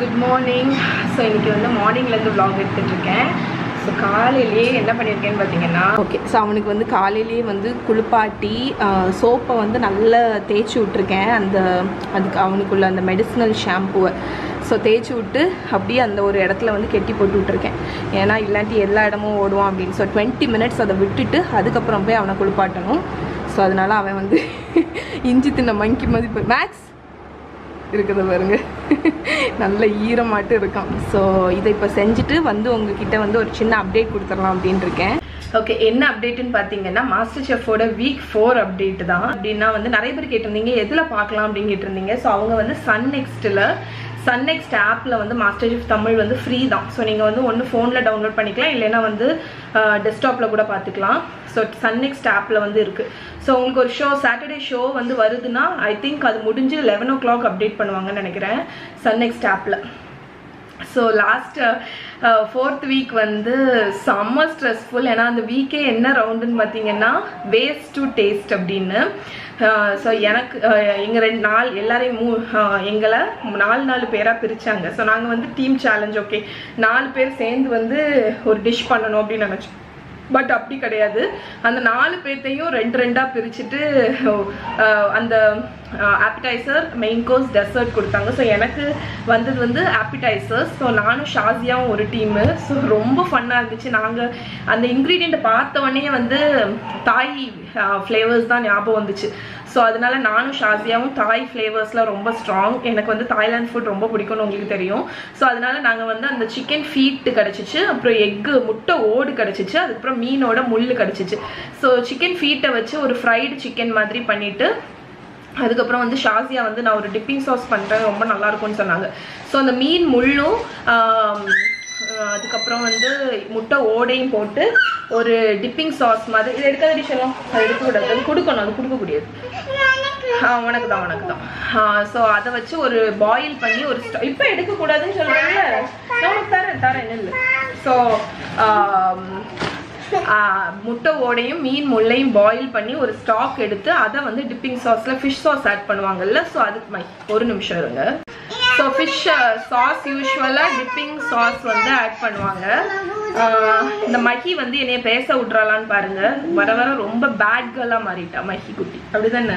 good morning so இன்னைக்கு வந்து மார்னிங்லேருந்து vlog எடுத்துட்டு இருக்கேன் ஸோ காலையிலேயே என்ன பண்ணியிருக்கேன்னு பார்த்தீங்கன்னா ஓகே ஸோ அவனுக்கு வந்து காலையிலேயே வந்து குளிப்பாட்டி சோப்பை வந்து நல்லா தேய்ச்சி விட்ருக்கேன் அந்த அதுக்கு அவனுக்குள்ள அந்த மெடிசினல் ஷாம்புவை ஸோ தேய்ச்சி விட்டு அப்படியே அந்த ஒரு இடத்துல வந்து கெட்டி போட்டு விட்ருக்கேன் ஏன்னா இல்லாட்டி எல்லா இடமும் ஓடுவான் அப்படின்னு ஸோ டுவெண்ட்டி மினிட்ஸ் அதை விட்டுட்டு அதுக்கப்புறம் போய் அவனை குளிப்பாட்டணும் ஸோ அதனால அவன் வந்து இஞ்சி தின்ன மங்கி மதிப்பு மேக்ஸ் இருக்கிறத பாருங்க நல்ல ஈரமாட்டு இருக்கான் ஸோ இதை இப்போ செஞ்சுட்டு வந்து உங்ககிட்ட வந்து ஒரு சின்ன அப்டேட் கொடுத்துடலாம் அப்படின்னு இருக்கேன் ஓகே என்ன அப்டேட்னு பார்த்தீங்கன்னா மாஸ்டர் செஃபோட வீக் ஃபோர் அப்டேட் தான் அப்படின்னா வந்து நிறைய பேர் கேட்டிருந்தீங்க எதில் பார்க்கலாம் அப்படின்னு கேட்டிருந்தீங்க ஸோ அவங்க வந்து சன் நெக்ஸ்ட்டில் சன் நெக்ஸ்ட் ஆப்பில் வந்து மாஸ்டர் செஃப் தமிழ் வந்து ஃப்ரீ தான் ஸோ நீங்கள் வந்து ஒன்று ஃபோனில் டவுன்லோட் பண்ணிக்கலாம் இல்லைன்னா வந்து டெஸ்க்டாப்பில் கூட பார்த்துக்கலாம் ஸோ சன் நெக்ஸ்ட் ஆப்பில் வந்து இருக்குது ஸோ உங்களுக்கு ஒரு ஷோ சாட்டர்டே ஷோ வந்து வருதுன்னா ஐ திங்க் அது முடிஞ்சு லெவன் ஓ கிளாக் அப்டேட் பண்ணுவாங்கன்னு நினைக்கிறேன் சன் நெக்ஸ்ட் ஆப்பில் ஸோ லாஸ்ட் ஃபோர்த் வீக் வந்து செம்ம ஸ்ட்ரெஸ்ஃபுல் ஏன்னா அந்த வீக்கே என்ன ரவுண்டுன்னு பார்த்தீங்கன்னா வேஸ்ட் டு டேஸ்ட் அப்படின்னு ஸோ எனக்கு எங்கள் ரெண்டு நாள் எல்லாரையும் மூ அஹ், எங்களை நாலு நாலு பேராக பிரித்தாங்க ஸோ நாங்கள் வந்து டீம் சேலஞ்ச் ஓகே நாலு பேர் சேர்ந்து வந்து ஒரு டிஷ் பண்ணணும் அப்படின்னு நினச்சோம் பட் அப்படி கிடையாது அந்த நாலு பேர்த்தையும் ரெண்டு ரெண்டாக பிரிச்சுட்டு அஹ், அந்த ஆப்பிடைசர் மெயின் கோர்ஸ் டெசர்ட் கொடுத்தாங்க ஸோ எனக்கு வந்தது வந்து ஆப்பிடைசர்ஸ் ஸோ நானும் ஷாசியாவும் ஒரு டீமு ஸோ ரொம்ப ஃபன்னாக இருந்துச்சு நாங்கள் அந்த இன்க்ரீடியண்ட்டை பார்த்த உடனே வந்து தாய் ஃப்ளேவர்ஸ் தான் ஞாபகம் வந்துச்சு ஸோ அதனால நானும் ஷாசியாவும் தாய் ஃப்ளேவர்ஸில் ரொம்ப ஸ்ட்ராங் எனக்கு வந்து தாய்லாந்து ஃபுட் ரொம்ப பிடிக்கும்னு உங்களுக்கு தெரியும் ஸோ அதனால நாங்கள் வந்து அந்த சிக்கன் ஃபீட்டு கிடச்சிச்சு அப்புறம் எக்கு முட்டை ஓடு கிடச்சிச்சு அதுக்கப்புறம் மீனோட முள் கிடச்சிச்சு ஸோ சிக்கன் ஃபீட்டை வச்சு ஒரு ஃப்ரைடு சிக்கன் மாதிரி பண்ணிட்டு அதுக்கப்புறம் வந்து ஷாசியா வந்து நான் ஒரு டிப்பிங் சாஸ் பண்ணுறேன் ரொம்ப நல்லா இருக்கும்னு சொன்னாங்க ஸோ அந்த மீன் முள்ளும் ஆம், அஹ் அதுக்கப்புறம் வந்து முட்டை ஓடையும் போட்டு ஒரு டிப்பிங் சாஸ் மாதிரி இது எடுக்காத டிஷ் எல்லாம் அது எடுக்கக்கூடாது அது கொடுக்கணும் அது கொடுக்கக்கூடியது ஆ உனக்கு தான் உனக்கு தான் ஸோ அதை வச்சு ஒரு பாயில் பண்ணி ஒரு இப்போ எடுக்கக்கூடாதுன்னு சொல்கிறேன்ல நான் உனக்கு தரேன் தரேன் இல்லை ஸோ முட்டை ஓடையும் மீன் முள்ளையும் பாயில் பண்ணி ஒரு ஸ்டாக் எடுத்து அதை வந்து டிப்பிங் சாஸ்ல ஃபிஷ் சாஸ் ஆட் பண்ணுவாங்கல்ல ஸோ அதுக்கு மை ஒரு நிமிஷம் இருங்க ஸோ ஃபிஷ் சாஸ் யூஸ்வலாக டிப்பிங் சாஸ் வந்து ஆட் பண்ணுவாங்க ஆஹ் இந்த மஹி வந்து என்னைய பேச விட்றாளான்னு பாருங்க வர வர ரொம்ப பேட் கேர்லாக மாறிட்டா மஹி குட்டி அப்படிதானே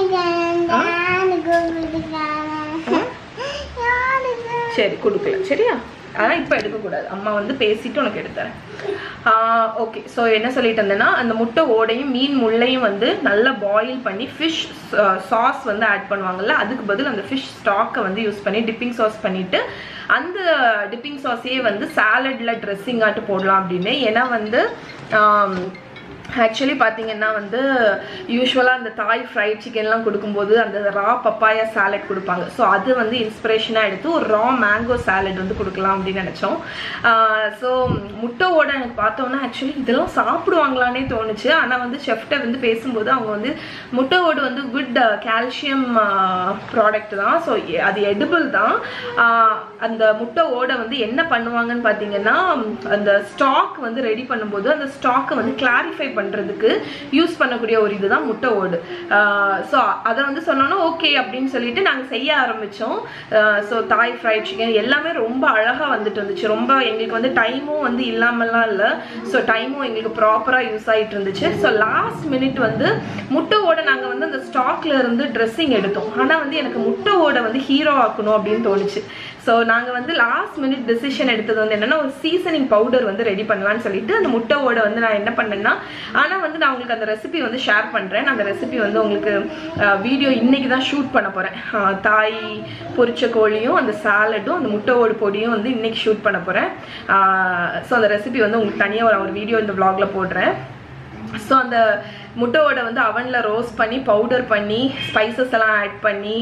சரி கொடுக்கல சரியா ஆனால் இப்போ எடுக்கக்கூடாது அம்மா வந்து பேசிட்டு உனக்கு எடுத்துறேன் ஓகே ஸோ என்ன சொல்லிட்டு இருந்தேன்னா அந்த முட்டை ஓடையும் மீன் முள்ளையும் வந்து நல்லா பாயில் பண்ணி ஃபிஷ் சாஸ் வந்து ஆட் பண்ணுவாங்கல்ல அதுக்கு பதில் அந்த ஃபிஷ் ஸ்டாக்கை வந்து யூஸ் பண்ணி டிப்பிங் சாஸ் பண்ணிட்டு அந்த டிப்பிங் சாஸையே வந்து சாலடில் ட்ரெஸ்ஸிங் ஆட்டு போடலாம் அப்படின்னு ஏன்னா வந்து ஆம், ஆக்சுவலி பார்த்தீங்கன்னா வந்து யூஸ்வலாக அந்த தாய் ஃப்ரைட் சிக்கன்லாம் கொடுக்கும்போது அந்த ரா பப்பாயா சாலட் கொடுப்பாங்க ஸோ அது வந்து இன்ஸ்பிரேஷனாக எடுத்து ஒரு ரா மேங்கோ சாலட் வந்து கொடுக்கலாம் அப்படின்னு நினச்சோம் ஸோ முட்டையோட எனக்கு பார்த்தோன்னா ஆக்சுவலி இதெல்லாம் சாப்பிடுவாங்களானே தோணுச்சு ஆனால் வந்து செஃப்ட்டை வந்து பேசும்போது அவங்க வந்து முட்டையோடு வந்து குட் கால்சியம் ப்ராடக்ட் தான் ஸோ அது எடிபிள் தான் ஆஹ் அந்த முட்டை ஓடை வந்து என்ன பண்ணுவாங்கன்னு பார்த்தீங்கன்னா அந்த ஸ்டாக் வந்து ரெடி பண்ணும்போது அந்த ஸ்டாக்கை வந்து கிளாரிஃபை பண்ணுறதுக்கு யூஸ் பண்ணக்கூடிய ஒரு இதுதான் முட்டை ஓடு ஸோ அதை வந்து சொன்னோன்னா ஓகே அப்படின்னு சொல்லிட்டு நாங்கள் செய்ய ஆரம்பித்தோம் ஸோ தாய் ஃப்ரைட் சிக்கன் எல்லாமே ரொம்ப அழகாக வந்துட்டு இருந்துச்சு ரொம்ப எங்களுக்கு வந்து டைமும் வந்து இல்லாமல்லாம் இல்லை ஸோ டைமும் எங்களுக்கு ப்ராப்பராக யூஸ் ஆகிட்டு இருந்துச்சு ஸோ லாஸ்ட் மினிட் வந்து முட்டை ஓட நாங்கள் வந்து அந்த ஸ்டாக்ல இருந்து ட்ரெஸ்ஸிங் எடுத்தோம் ஆனால் வந்து எனக்கு முட்டை ஓட வந்து ஹீரோ ஆக்கணும் அப்படின்னு தோணுச்சு ஸோ நாங்கள் வந்து லாஸ்ட் மினிட் டெசிஷன் எடுத்தது வந்து என்னன்னா ஒரு சீசனிங் பவுடர் வந்து ரெடி பண்ணலாம்னு சொல்லிட்டு அந்த முட்டையோட வந்து நான் என்ன பண்ணேன்னா ஆனால் வந்து நான் உங்களுக்கு அந்த ரெசிபி வந்து ஷேர் பண்ணுறேன் அந்த ரெசிபி வந்து உங்களுக்கு வீடியோ இன்னைக்கு தான் ஷூட் பண்ண போகிறேன் தாய் பொரிச்ச கோழியும் அந்த சாலடும் அந்த முட்டையோடு பொடியும் வந்து இன்னைக்கு ஷூட் பண்ண போகிறேன் ஸோ அந்த ரெசிபி வந்து உங்களுக்கு தனியாக ஒரு ஒரு வீடியோ இந்த vlogல போடுறேன் ஸோ அந்த முட்டையோட வந்து அவனில் ரோஸ்ட் பண்ணி பவுடர் பண்ணி ஸ்பைசஸ் எல்லாம் ஆட் பண்ணி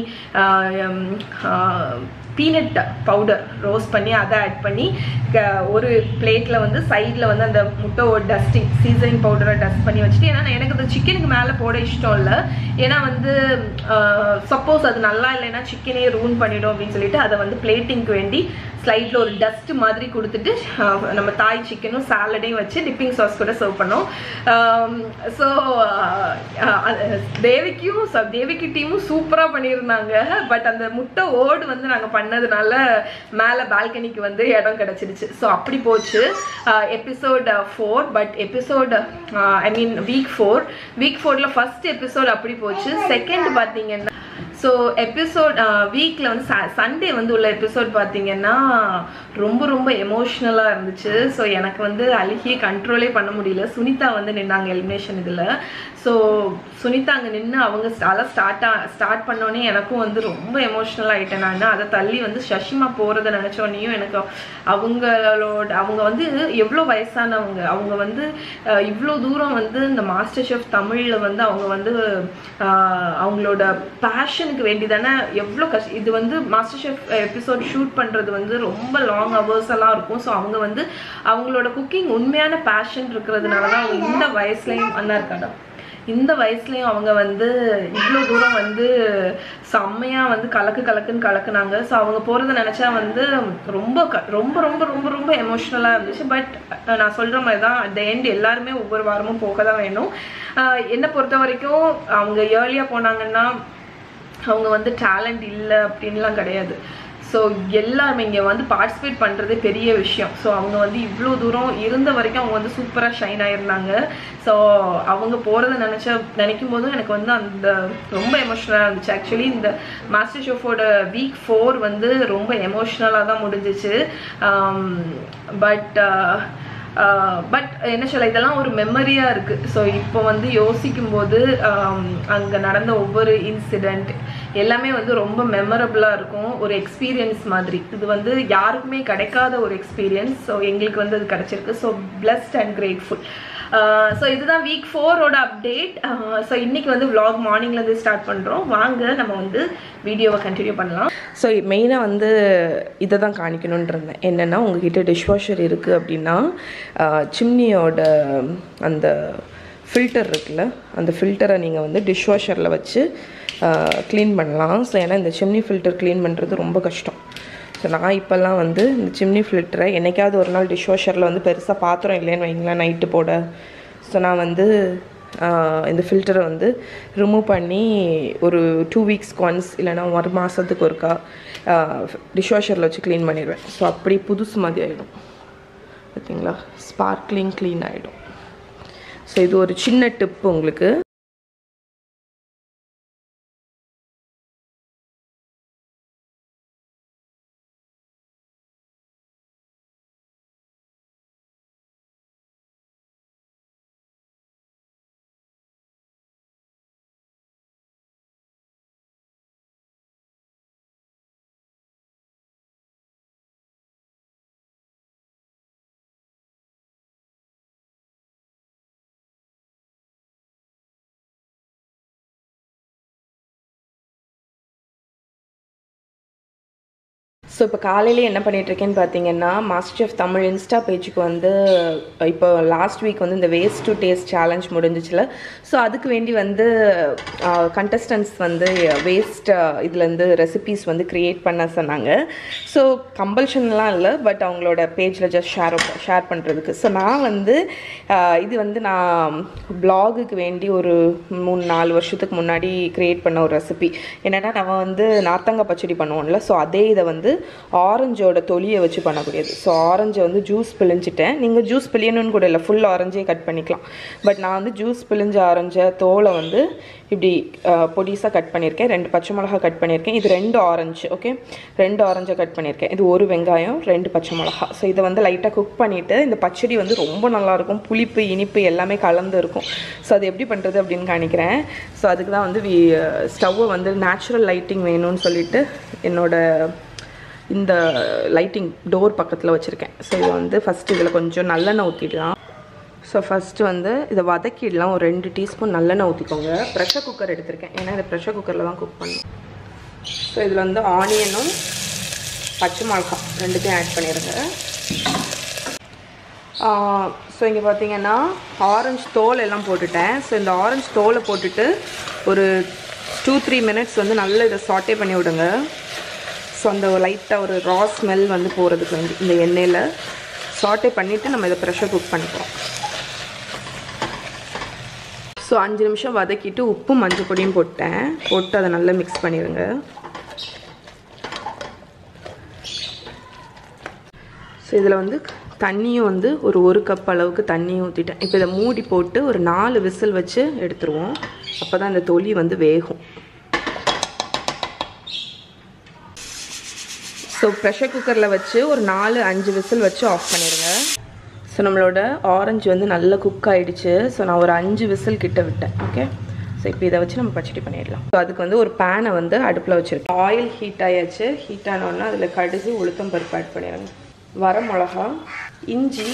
பீனட் பவுடர் ரோஸ்ட் பண்ணி அதை ஆட் பண்ணி க- ஒரு பிளேட்டில் வந்து சைடில் வந்து அந்த முட்டையோட டஸ்டிங் சீசனிங் பவுடரை டஸ்ட் பண்ணி வச்சுட்டு ஏன்னா நான் எனக்கு அந்த சிக்கனுக்கு மேலே போட இஷ்டம் இல்லை ஏன்னா வந்து சப்போஸ் அது நல்லா இல்லைன்னா சிக்கனே ரூன் பண்ணிடும் அப்படின்னு சொல்லிட்டு அதை வந்து பிளேட்டிங்க்கு வேண்டி ஸ்லைடில் ஒரு டஸ்ட் மாதிரி கொடுத்துட்டு ஆஹ், நம்ம தாய் சிக்கனும் சாலடையும் வச்சு டிப்பிங் சாஸ் கூட சர்வ் பண்ணோம் ஸோ தேவிக்கும் ச- தேவிக்கு டீமும் சூப்பராக பண்ணியிருந்தாங்க பட் அந்த முட்டை ஓடு வந்து நாங்கள் பண்ண பண்ணதுனால மேலே பால்கனிக்கு வந்து இடம் கிடச்சிருச்சு ஸோ அப்படி போச்சு episode four but episode I mean week four week ஃபோரில் ஃபர்ஸ்ட் எபிசோட் அப்படி போச்சு செகண்ட் பார்த்தீங்கன்னா ஸோ எபிசோட் வீக்கில் வந்து சண்டே வந்து உள்ள எபிசோட் பார்த்தீங்கன்னா ரொம்ப ரொம்ப எமோஷ்னலாக இருந்துச்சு ஸோ எனக்கு வந்து அழுகியே கண்ட்ரோலே பண்ண முடியல சுனிதா வந்து நின்னாங்க எலிமினேஷன் இதில் ஸோ சுனிதா அங்கே நின்று அவங்க அதெல்லாம் ஸ்டார்ட் ஸ்டார்ட் பண்ணோன்னே எனக்கும் வந்து ரொம்ப எமோஷ்னல் ஆகிட்டேன் நான் அதை தள்ளி வந்து சஷிமா போகிறத நினச்சோன்னையும் எனக்கு அவங்களோட அவங்க வந்து எவ்வளோ வயசானவங்க அவங்க வந்து அஹ், இவ்வளோ தூரம் வந்து இந்த மாஸ்டர் ஷெஃப் தமிழில் வந்து அவங்க வந்து ஆஹ், அவங்களோட பேஷனுக்கு வேண்டி தானே எவ்வளோ கஷ்ட இது வந்து மாஸ்டர் ஷெஃப் எபிசோட் ஷூட் பண்ணுறது வந்து ரொம்ப லாங் ஹவர்ஸ் எல்லாம் இருக்கும் ஸோ அவங்க வந்து அவங்களோட குக்கிங் உண்மையான பேஷன் இருக்கிறதுனால தான் அவங்க இந்த வயசுலையும் அண்ணா இருக்காடா இந்த வயசுலயும் அவங்க வந்து இவ்வளோ தூரம் வந்து செம்மையா வந்து கலக்கு கலக்குன்னு கலக்குனாங்க ஸோ அவங்க போறத நினைச்சா வந்து ரொம்ப க- ரொம்ப ரொம்ப ரொம்ப ரொம்ப எமோஷ்னலா இருந்துச்சு பட் நான் சொல்ற மாதிரி தான் அட் த எண்ட் எல்லாருமே ஒவ்வொரு வாரமும் போக தான் வேணும் ஆஹ் என்னை பொறுத்த வரைக்கும் அவங்க ஏர்லியா போனாங்கன்னா அவங்க வந்து டேலண்ட் இல்லை அப்படின்லாம் கிடையாது ஸோ எல்லாருமே இங்கே வந்து பார்ட்டிசிபேட் பண்ணுறதே பெரிய விஷயம் ஸோ அவங்க வந்து இவ்வளோ தூரம் இருந்த வரைக்கும் அவங்க வந்து சூப்பராக ஷைன் ஆயிருந்தாங்க ஸோ அவங்க போகிறத நினச்ச நினைக்கும் போதும் எனக்கு வந்து அந்த ரொம்ப எமோஷ்னலாக இருந்துச்சு ஆக்சுவலி இந்த மாஸ்டர் ஷெஃபோட வீக் ஃபோர் வந்து ரொம்ப எமோஷ்னலாக தான் முடிஞ்சிச்சு பட் பட் என்ன சொல்ல இதெல்லாம் ஒரு மெமரியாக இருக்குது ஸோ இப்போ வந்து யோசிக்கும் போது அங்கே நடந்த ஒவ்வொரு இன்சிடெண்ட் எல்லாமே வந்து ரொம்ப மெமரபுளாக இருக்கும் ஒரு எக்ஸ்பீரியன்ஸ் மாதிரி இது வந்து யாருக்குமே கிடைக்காத ஒரு எக்ஸ்பீரியன்ஸ் ஸோ எங்களுக்கு வந்து அது கிடைச்சிருக்கு so blessed and grateful so இதுதான் வீக் ஃபோரோட அப்டேட் ஸோ இன்னைக்கு வந்து vlog மார்னிங்லேருந்து ஸ்டார்ட் பண்ணுறோம் வாங்க நம்ம வந்து வீடியோவை கண்டினியூ பண்ணலாம் ஸோ மெயினாக வந்து இதை தான் காணிக்கணும்னு இருந்தேன் என்னென்னா உங்ககிட்ட டிஷ்வாஷர் இருக்குது அப்படின்னா சிம்னியோட அந்த ஃபில்டர் இருக்குல்ல அந்த ஃபில்டரை நீங்கள் வந்து டிஷ்வாஷரில் வச்சு க்ளீன் பண்ணலாம் ஸோ ஏன்னா இந்த சிம்னி ஃபில்டர் க்ளீன் பண்ணுறது ரொம்ப கஷ்டம் ஸோ நான் இப்போல்லாம் வந்து இந்த சிம்னி ஃபில்டரை என்னைக்காவது ஒரு நாள் டிஷ்வாஷரில் வந்து பெருசாக பாத்திரம் இல்லைன்னு வைங்களேன் நைட்டு போட ஸோ நான் வந்து ஆஹ், இந்த ஃபில்டரை வந்து ரிமூவ் பண்ணி ஒரு டூ வீக்ஸ்க்கு ஒன்ஸ் இல்லைனா ஒரு மாதத்துக்கு ஒருக்கா டிஷ்வாஷரில் வச்சு க்ளீன் பண்ணிடுவேன் ஸோ அப்படி புதுசு மாதிரி ஆகிடும் பார்த்தீங்களா ஸ்பார்க்லிங் க்ளீன் ஆகிடும் ஸோ இது ஒரு சின்ன டிப் உங்களுக்கு ஸோ இப்போ காலையிலே என்ன பண்ணிட்டு இருக்கேன்னு பார்த்தீங்கன்னா மாஸ்டர் ஆஃப் தமிழ் இன்ஸ்டா பேஜுக்கு வந்து இப்போ லாஸ்ட் வீக் வந்து இந்த வேஸ்ட் டு டேஸ்ட் சேலஞ்ச் முடிஞ்சிச்சுல ஸோ அதுக்கு வேண்டி வந்து கண்டஸ்டன்ஸ் வந்து வேஸ்ட் இதுலேருந்து ரெசிபீஸ் வந்து க்ரியேட் பண்ண சொன்னாங்க ஸோ கம்பல்ஷன்லாம் இல்லை பட் அவங்களோட பேஜில் ஜஸ்ட் ஷேர் ஷேர் பண்ணுறதுக்கு ஸோ நான் வந்து ஆஹ், இது வந்து நான் பிளாகுக்கு வேண்டி ஒரு மூணு நாலு வருஷத்துக்கு முன்னாடி க்ரியேட் பண்ண ஒரு ரெசிபி என்னென்னா நம்ம வந்து நார்த்தங்காய் பச்சடி பண்ணுவோம்ல ஸோ அதே இதை வந்து ஆரஞ்சோட தொலியை வச்சு பண்ணக்கூடியது ஸோ ஆரஞ்சை வந்து ஜூஸ் பிழிஞ்சிட்டேன் நீங்கள் ஜூஸ் பிழியணும்னு கூட இல்லை ஃபுல் ஆரஞ்சே கட் பண்ணிக்கலாம் பட் நான் வந்து ஜூஸ் பிழிஞ்ச ஆரஞ்ச தோலை வந்து இப்படி பொடிசாக கட் பண்ணியிருக்கேன் ரெண்டு பச்சை மிளகா கட் பண்ணியிருக்கேன் இது ரெண்டு ஆரஞ்சு ஓகே ரெண்டு ஆரஞ்சை கட் பண்ணியிருக்கேன் இது ஒரு வெங்காயம் ரெண்டு பச்சை மிளகா ஸோ இதை வந்து லைட்டாக குக் பண்ணிவிட்டு இந்த பச்சடி வந்து ரொம்ப நல்லாயிருக்கும் புளிப்பு இனிப்பு எல்லாமே கலந்து இருக்கும் ஸோ அது எப்படி பண்ணுறது அப்படின்னு காணிக்கிறேன் ஸோ அதுக்கு தான் வந்து ஸ்டவ்வை வந்து நேச்சுரல் லைட்டிங் வேணும்னு சொல்லிட்டு என்னோட இந்த லைட்டிங் டோர் பக்கத்தில் வச்சுருக்கேன் ஸோ இது வந்து ஃபஸ்ட்டு இதில் கொஞ்சம் நல்லெண்ணெய் ஊற்றிடலாம் ஸோ ஃபஸ்ட்டு வந்து இதை வதக்கிடலாம் ஒரு ரெண்டு டீஸ்பூன் நல்லெண்ணெய் ஊற்றிக்கோங்க ப்ரெஷர் குக்கர் எடுத்திருக்கேன் ஏன்னா இதை ப்ரெஷர் குக்கரில் தான் குக் பண்ணும் ஸோ இதில் வந்து ஆனியனும் பச்சை மிளகா ரெண்டுத்தையும் ஆட் பண்ணிடுங்க ஸோ இங்கே பார்த்தீங்கன்னா ஆரஞ்சு தோல் எல்லாம் போட்டுட்டேன் ஸோ இந்த ஆரஞ்சு தோலை போட்டுட்டு ஒரு டூ த்ரீ மினிட்ஸ் வந்து நல்லா இதை சாட்டே பண்ணி விடுங்க ஸோ அந்த லைட்டாக ஒரு ரா ஸ்மெல் வந்து போகிறதுக்கு வந்து இந்த எண்ணெயில் சாட்டே பண்ணிவிட்டு நம்ம இதை ப்ரெஷர் குக் பண்ணிக்கிறோம் ஸோ அஞ்சு நிமிஷம் வதக்கிட்டு உப்பும் மஞ்சள் பொடியும் போட்டேன் போட்டு அதை நல்லா மிக்ஸ் பண்ணிடுங்க ஸோ இதில் வந்து தண்ணியும் வந்து ஒரு ஒரு கப் அளவுக்கு தண்ணியும் ஊற்றிட்டேன் இப்போ இதை மூடி போட்டு ஒரு நாலு விசில் வச்சு எடுத்துருவோம் அப்போ தான் இந்த தொலி வந்து வேகும் ஸோ ப்ரெஷர் குக்கரில் வச்சு ஒரு நாலு அஞ்சு விசில் வச்சு ஆஃப் பண்ணிடுங்க ஸோ நம்மளோட ஆரஞ்சு வந்து நல்லா குக் ஆகிடுச்சு ஸோ நான் ஒரு அஞ்சு விசில் கிட்ட விட்டேன் ஓகே ஸோ இப்போ இதை வச்சு நம்ம பச்சடி பண்ணிடலாம் ஸோ அதுக்கு வந்து ஒரு பேனை வந்து அடுப்பில் வச்சுருக்கேன் ஆயில் ஹீட் ஆயாச்சு ஹீட் ஆனோடனே அதில் கடுகு உளுத்தம் பருப்பு ஆட் பண்ணிடுங்க வர மிளகா இஞ்சி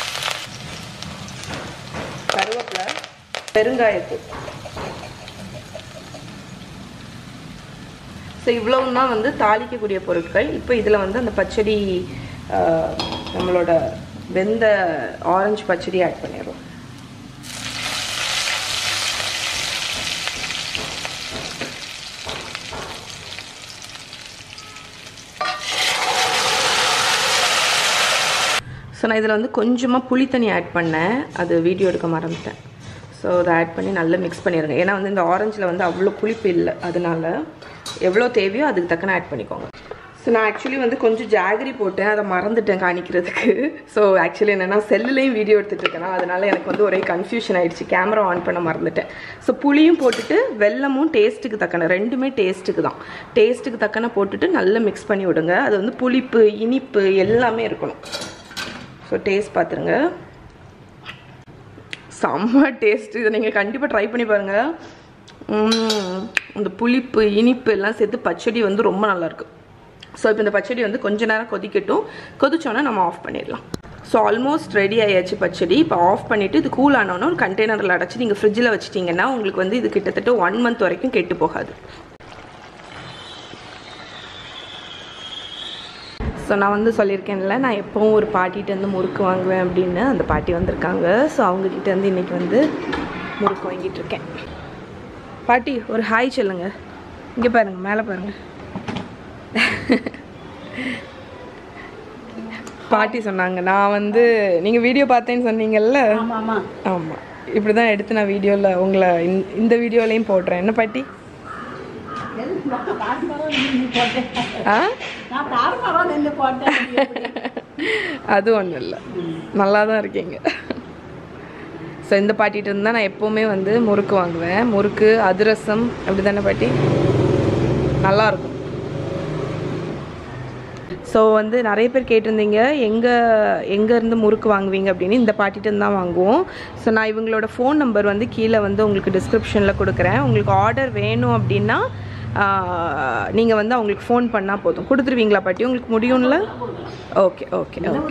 கருவேப்பிலை பெருங்காயத்தூள் ஸோ இவ்வளவு தான் வந்து தாளிக்கக்கூடிய பொருட்கள் இப்போ இதில் வந்து அந்த பச்சடி ஆஹ், நம்மளோட வெந்த ஆரஞ்சு பச்சடி ஆட் பண்ணிடுறோம் ஸோ நான் இதில் வந்து கொஞ்சமாக புளி தண்ணி ஆட் பண்ணேன் அது வீடியோ எடுக்க மறந்துட்டேன் ஸோ அதை ஆட் பண்ணி நல்லா மிக்ஸ் பண்ணிடுங்க ஏன்னா வந்து இந்த ஆரஞ்சில் வந்து அவ்வளோ புளிப்பு இல்லை அதனால எவ்வளோ தேவையோ அதுக்கு தக்கன ஆட் பண்ணிக்கோங்க ஸோ நான் ஆக்சுவலி வந்து கொஞ்சம் ஜாகரி போட்டேன் அதை மறந்துட்டேன் காணிக்கிறதுக்கு ஸோ ஆக்சுவலி என்னென்னா செல்லுலேயும் வீடியோ எடுத்துகிட்டு இருக்கேனா அதனால எனக்கு வந்து ஒரே கன்ஃபியூஷன் ஆயிடுச்சு கேமரா ஆன் பண்ண மறந்துட்டேன் ஸோ புளியும் போட்டுட்டு வெல்லமும் டேஸ்ட்டுக்கு தக்கன ரெண்டுமே டேஸ்ட்டுக்கு தான் டேஸ்ட்டுக்கு தக்கன போட்டுட்டு நல்லா மிக்ஸ் பண்ணி விடுங்க அது வந்து புளிப்பு இனிப்பு எல்லாமே இருக்கணும் ஸோ டேஸ்ட் பார்த்துருங்க செம்ம டேஸ்ட் இதை நீங்கள் கண்டிப்பாக ட்ரை பண்ணி பாருங்கள் உம், இந்த புளிப்பு இனிப்பு எல்லாம் சேர்த்து பச்சடி வந்து ரொம்ப நல்லாயிருக்கு ஸோ இப்போ இந்த பச்சடி வந்து கொஞ்ச நேரம் கொதிக்கட்டும் கொதிச்சோன்னே நம்ம ஆஃப் பண்ணிடலாம் ஸோ ஆல்மோஸ்ட் ரெடி ஆயாச்சு பச்சடி இப்போ ஆஃப் பண்ணிவிட்டு இது கூல் ஆனோன்னு ஒரு கண்டெய்னரில் அடைச்சி நீங்கள் ஃப்ரிட்ஜில் வச்சிட்டிங்கன்னா உங்களுக்கு வந்து இது கிட்டத்தட்ட ஒன் மந்த் வரைக்கும் கெட்டு போகாது ஸோ நான் வந்து சொல்லியிருக்கேன்ல நான் எப்போவும் ஒரு பாட்டிகிட்ட வந்து முறுக்கு வாங்குவேன் அப்படின்னு அந்த பாட்டி வந்திருக்காங்க ஸோ அவங்கக்கிட்ட வந்து இன்றைக்கி வந்து முறுக்கு வாங்கிட்டு இருக்கேன் பாட்டி ஒரு ஹாய் சொல்லுங்க இங்கே பாருங்க மேலே பாருங்க பாட்டி சொன்னாங்க நான் வந்து நீங்கள் வீடியோ பார்த்தேன்னு சொன்னீங்கல்ல ஆமாம் ஆமாம் இப்படி தான் எடுத்து நான் வீடியோவில் உங்களை இந்த- இந்த வீடியோலையும் போடுறேன் என்ன பாட்டி ஆ நான் தாறுமாறாக நின்று போட்டேன் அது ஒன்றும் இல்லை நல்லா தான் இருக்கீங்க ஸோ இந்த பாட்டிகிட்ட இருந்து தான் நான் எப்போவுமே வந்து முறுக்கு வாங்குவேன் முறுக்கு அதிரசம் அப்படி தானே பாட்டி நல்லாயிருக்கும் ஸோ வந்து நிறைய பேர் கேட்டிருந்தீங்க எங்கே எங்கேருந்து முறுக்கு வாங்குவீங்க அப்படின்னு இந்த பாட்டிகிட்ட இருந்து தான் வாங்குவோம் ஸோ நான் இவங்களோட ஃபோன் நம்பர் வந்து கீழே வந்து உங்களுக்கு டிஸ்கிரிப்ஷனில் கொடுக்குறேன் உங்களுக்கு ஆர்டர் வேணும் அப்படின்னா நீங்கள் வந்து அவங்களுக்கு ஃபோன் பண்ணால் போதும் கொடுத்துருவீங்களா பாட்டி உங்களுக்கு முடியும்ல ஓகே ஓகே ஓகே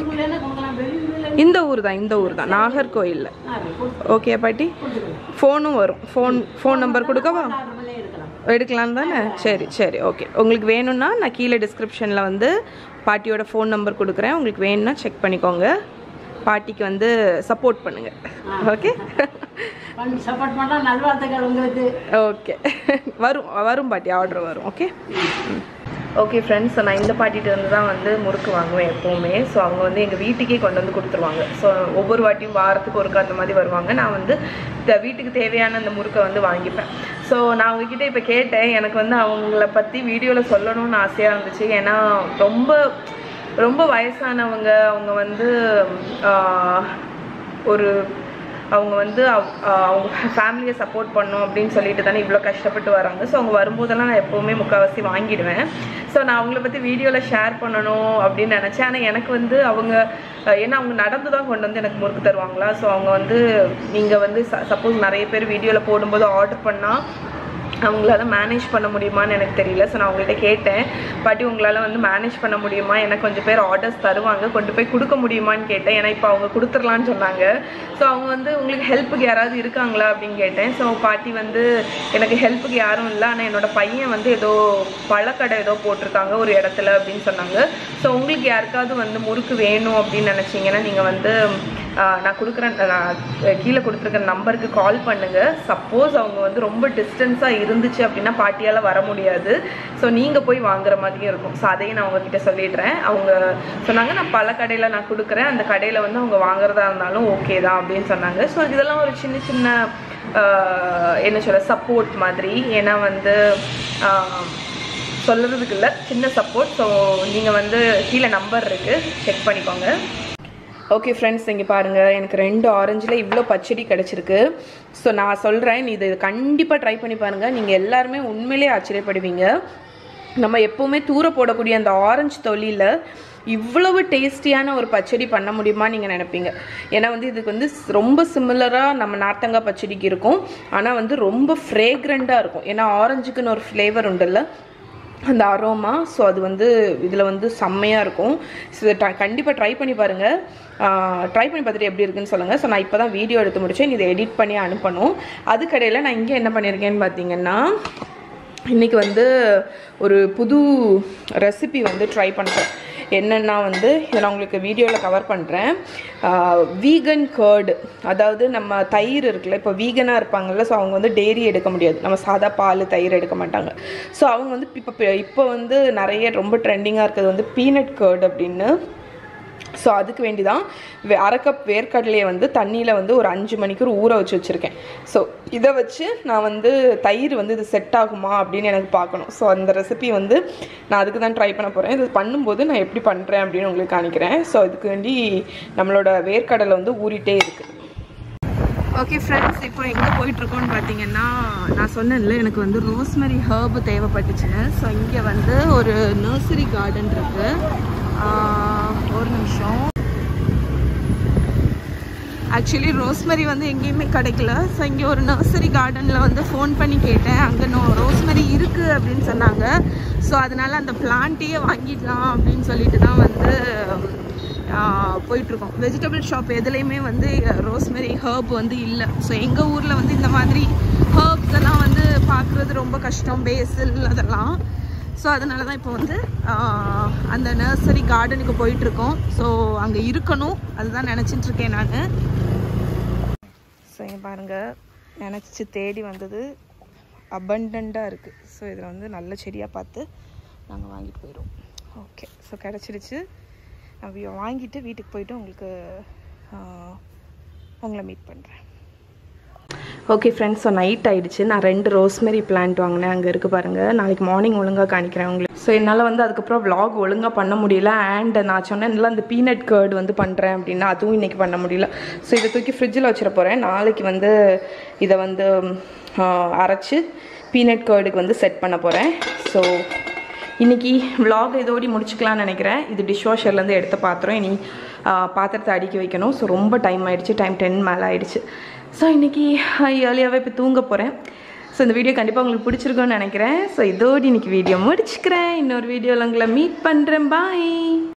இந்த ஊர் தான் இந்த ஊர் தான் நாகர்கோயிலில் ஓகே பாட்டி ஃபோனும் வரும் ஃபோன் ஃபோன் நம்பர் கொடுக்கவா எடுக்கலாம் தானே சரி சரி ஓகே உங்களுக்கு வேணும்னா நான் கீழே டிஸ்கிரிப்ஷனில் வந்து பாட்டியோட ஃபோன் நம்பர் கொடுக்குறேன் உங்களுக்கு வேணும்னா செக் பண்ணிக்கோங்க பாட்டிக்கு வந்து சப்போர்ட் பண்ணுங்கள் ஓகே பண்ணி சப்போர்ட் பண்ணால் நல்வாழ்த்துக்கள் உங்களுக்கு ஓகே வரும் வரும் பாட்டி ஆர்டர் வரும் ஓகே ஓகே ஃப்ரெண்ட்ஸ் நான் இந்த பாட்டிகிட்ட இருந்து தான் வந்து முறுக்கு வாங்குவேன் எப்போவுமே ஸோ அவங்க வந்து எங்கள் வீட்டுக்கே கொண்டு வந்து கொடுத்துருவாங்க ஸோ ஒவ்வொரு வாட்டியும் வாரத்துக்கு ஒருக்கா அந்த மாதிரி வருவாங்க நான் வந்து இந்த வீட்டுக்கு தேவையான அந்த முறுக்கை வந்து வாங்கிப்பேன் ஸோ நான் அவங்கக்கிட்ட இப்போ கேட்டேன் எனக்கு வந்து அவங்கள பற்றி வீடியோவில் சொல்லணும்னு ஆசையாக இருந்துச்சு ஏன்னா ரொம்ப ரொம்ப வயசானவங்க அவங்க வந்து ஆஹ், ஒரு அவங்க வந்து அவ்- ஆஹ் அவங்க ஃபேமிலியை சப்போர்ட் பண்ணும் அப்படின்னு சொல்லிட்டு தானே இவ்வளோ கஷ்டப்பட்டு வராங்க ஸோ அவங்க வரும்போதெல்லாம் நான் எப்போவுமே முக்கால்வாசி வாங்கிடுவேன் ஸோ நான் அவங்கள பற்றி வீடியோவில் ஷேர் பண்ணணும் அப்படின்னு நினச்சேன் ஆனால் எனக்கு வந்து அவங்க ஆஹ் ஏன்னா அவங்க நடந்து தான் கொண்டு வந்து எனக்கு முறுக்கு தருவாங்களா ஸோ அவங்க வந்து நீங்கள் வந்து சப்போஸ் நிறைய பேர் வீடியோவில் போடும்போது ஆர்டர் பண்ணால் அவங்களால மேனேஜ் பண்ண முடியுமான்னு எனக்கு தெரியல ஸோ நான் அவங்கள்ட்ட கேட்டேன் பாட்டி உங்களால் வந்து மேனேஜ் பண்ண முடியுமா எனக்கு கொஞ்சம் பேர் ஆர்டர்ஸ் தருவாங்க கொண்டு போய் கொடுக்க முடியுமான்னு கேட்டேன் ஏன்னா இப்போ அவங்க கொடுத்துர்லான்னு சொன்னாங்க ஸோ அவங்க வந்து உங்களுக்கு ஹெல்ப்புக்கு யாராவது இருக்காங்களா அப்படின்னு கேட்டேன் ஸோ பாட்டி வந்து எனக்கு ஹெல்ப்புக்கு யாரும் இல்லை ஆனால் என்னோட பையன் வந்து ஏதோ பழக்கடை ஏதோ போட்டிருக்காங்க ஒரு இடத்துல அப்படின்னு சொன்னாங்க ஸோ உங்களுக்கு யாருக்காவது வந்து முறுக்கு வேணும் அப்படின்னு நினச்சிங்கன்னா நீங்கள் வந்து ஆஹ் நான் கொடுக்குறேன் நான் கீழே கொடுத்துருக்க நம்பருக்கு கால் பண்ணுங்க சப்போஸ் அவங்க வந்து ரொம்ப டிஸ்டன்ஸாக இருந்துச்சு அப்படின்னா பாட்டியால் வர முடியாது ஸோ நீங்கள் போய் வாங்குற மாதிரியும் இருக்கும் ஸோ அதையும் நான் உங்ககிட்ட சொல்லிடுறேன் அவங்க சொன்னாங்க நான் பல கடையில் நான் கொடுக்குறேன் அந்த கடையில் வந்து அவங்க வாங்குறதா இருந்தாலும் ஓகே தான் அப்படின்னு சொன்னாங்க ஸோ இதெல்லாம் ஒரு சின்ன சின்ன ஆஹ் என்ன சொல்ல சப்போர்ட் மாதிரி ஏன்னா வந்து ஆஹ் சொல்கிறதுக்கு இல்லை சின்ன சப்போர்ட் ஸோ நீங்கள் வந்து கீழே நம்பர் இருக்குது செக் பண்ணிக்கோங்க ஓகே ஃப்ரெண்ட்ஸ் இங்கே பாருங்கள் எனக்கு ரெண்டு ஆரஞ்சில் இவ்வளோ பச்சடி கிடச்சிருக்கு ஸோ நான் சொல்கிறேன் நீ இது கண்டிப்பாக ட்ரை பண்ணி பாருங்கள் நீங்கள் எல்லாருமே உண்மையிலே ஆச்சரியப்படுவீங்க நம்ம எப்போவுமே தூர போடக்கூடிய அந்த ஆரஞ்சு தொலியில் இவ்வளவு டேஸ்டியான ஒரு பச்சடி பண்ண முடியுமா நீங்கள் நினைப்பீங்க ஏன்னா வந்து இதுக்கு வந்து ஸ்- ரொம்ப சிமிலராக நம்ம நார்த்தங்காய் பச்சடிக்கு இருக்கும் ஆனால் வந்து ரொம்ப ஃப்ரேக்ரண்ட்டாக இருக்கும் ஏன்னா ஆரஞ்சுக்குன்னு ஒரு ஃப்ளேவர் உண்டுல்ல அந்த அரோமா ஸோ அது வந்து இதில் வந்து செம்மையாக இருக்கும் ஸோ இதை கண்டிப்பாக ட்ரை பண்ணி பாருங்கள் ட்ரை பண்ணி பார்த்துட்டு எப்படி இருக்குன்னு சொல்லுங்கள் ஸோ நான் இப்போ தான் வீடியோ எடுத்து முடிச்சேன் இதை எடிட் பண்ணி அனுப்பணும் அதுக்கடையில் நான் இங்கே என்ன பண்ணியிருக்கேன்னு பார்த்தீங்கன்னா இன்றைக்கி வந்து ஒரு புது ரெசிபி வந்து ட்ரை பண்ணுறேன் என்னென்னா வந்து இதை நான் உங்களுக்கு வீடியோவில் கவர் பண்ணுறேன் வீகன் கேர்டு அதாவது நம்ம தயிர் இருக்குல்ல இப்போ வீகனாக இருப்பாங்கல்ல ஸோ அவங்க வந்து டெய்ரி எடுக்க முடியாது நம்ம சாதா பால் தயிர் எடுக்க மாட்டாங்க ஸோ அவங்க வந்து இப்போ இப்போ வந்து நிறைய ரொம்ப ட்ரெண்டிங்காக இருக்கிறது வந்து பீனட் கேர்டு அப்படின்னு ஸோ அதுக்கு வேண்டி தான் வே- அரை கப் வேர்க்கடலையை வந்து தண்ணியில் வந்து ஒரு அஞ்சு மணிக்கூர் ஊற வச்சு வச்சுருக்கேன் ஸோ இதை வச்சு நான் வந்து தயிர் வந்து இது செட் ஆகுமா அப்படின்னு எனக்கு பார்க்கணும் ஸோ அந்த ரெசிபி வந்து நான் அதுக்கு தான் ட்ரை பண்ண போகிறேன் இது பண்ணும்போது நான் எப்படி பண்ணுறேன் அப்படின்னு உங்களுக்கு காணிக்கிறேன் ஸோ இதுக்கு வேண்டி நம்மளோட வேர்க்கடலை வந்து ஊறிட்டே இருக்குது ஓகே ஃப்ரெண்ட்ஸ் இப்போ எங்கே போயிட்டுருக்கோம்னு பார்த்தீங்கன்னா நான் சொன்னேன்ல எனக்கு வந்து ரோஸ்மெரி ஹர்ப் தேவைப்பட்டுச்சுன்னு ஸோ இங்கே வந்து ஒரு நர்சரி கார்டன் இருக்கு ஆஹ், ஒரு நிமிஷம் ஆக்சுவலி ரோஸ்மெரி வந்து எங்கேயுமே கிடைக்கல ஸோ இங்கே ஒரு நர்சரி கார்டனில் வந்து ஃபோன் பண்ணி கேட்டேன் அங்கே நோ ரோஸ்மெரி இருக்குது அப்படின்னு சொன்னாங்க ஸோ அதனால அந்த பிளான்ட்டையே வாங்கிடலாம் அப்படின்னு சொல்லிட்டு தான் வந்து ஆஹ், போயிட்டுருக்கோம் வெஜிடபிள் ஷாப் எதுலேயுமே வந்து ரோஸ்மெரி ஹர்ப் வந்து இல்லை ஸோ எங்கள் ஊரில் வந்து இந்த மாதிரி ஹர்ப்ஸ் எல்லாம் வந்து பார்க்குறது ரொம்ப கஷ்டம் பேசில் அதெல்லாம் ஸோ அதனால தான் இப்போ வந்து ஆஹ், அந்த நர்சரி கார்டனுக்கு போயிட்டுருக்கோம் ஸோ அங்கே இருக்கணும் அதுதான் நினச்சிட்டு இருக்கேன் நான் ஸோ இங்கே பாருங்கள் நினச்சி தேடி வந்தது அபண்டண்ட்டாக இருக்குது ஸோ இதில் வந்து நல்ல செடியாக பார்த்து நாங்கள் வாங்கிட்டு போயிடுவோம் ஓகே ஸோ கிடச்சிருச்சு நான் வி- வாங்கிட்டு வீட்டுக்கு போயிட்டு உங்களுக்கு ஆஹ், உங்களை மீட் பண்ணுறேன் ஓகே ஃப்ரெண்ட்ஸ் ஸோ நைட் ஆயிடுச்சு நான் ரெண்டு ரோஸ்மெரி பிளான்ட் வாங்கினேன் அங்கே இருக்குது பாருங்கள் நாளைக்கு மார்னிங் ஒழுங்காக காணிக்கிறேன் உங்களுக்கு ஸோ என்னால் வந்து அதுக்கப்புறம் vlog ஒழுங்காக பண்ண முடியல அண்ட் நான் சொன்னேன்ல அந்த பீனட் கர்ட் வந்து பண்ணுறேன் அப்படின்னா அதுவும் இன்றைக்கி பண்ண முடியல ஸோ இதை தூக்கி ஃப்ரிட்ஜில் வச்சிட போகிறேன் நாளைக்கு வந்து இதை வந்து ஆஹ், அரைச்சு பீனட் கர்டுக்கு வந்து செட் பண்ண போகிறேன் ஸோ இன்னைக்கு vlog இதோடி முடிச்சுக்கலாம்னு நினைக்கிறேன் இது டிஷ் வாஷர்லேருந்து எடுத்த பாத்திரம் இனி ஆஹ், பாத்திரத்தை அடுக்கி வைக்கணும் ஸோ ரொம்ப டைம் ஆயிடுச்சு டைம் டென் மேலே ஆயிடுச்சு ஸோ இன்னைக்கு ஏர்லியாகவே இப்போ தூங்க போகிறேன் ஸோ இந்த வீடியோ கண்டிப்பாக உங்களுக்கு பிடிச்சிருக்கும்னு நினைக்கிறேன் ஸோ இதோடு இன்னைக்கு வீடியோ முடிச்சுக்கிறேன் இன்னொரு வீடியோவில் உங்களை மீட் பண்ணுறேன் பாய்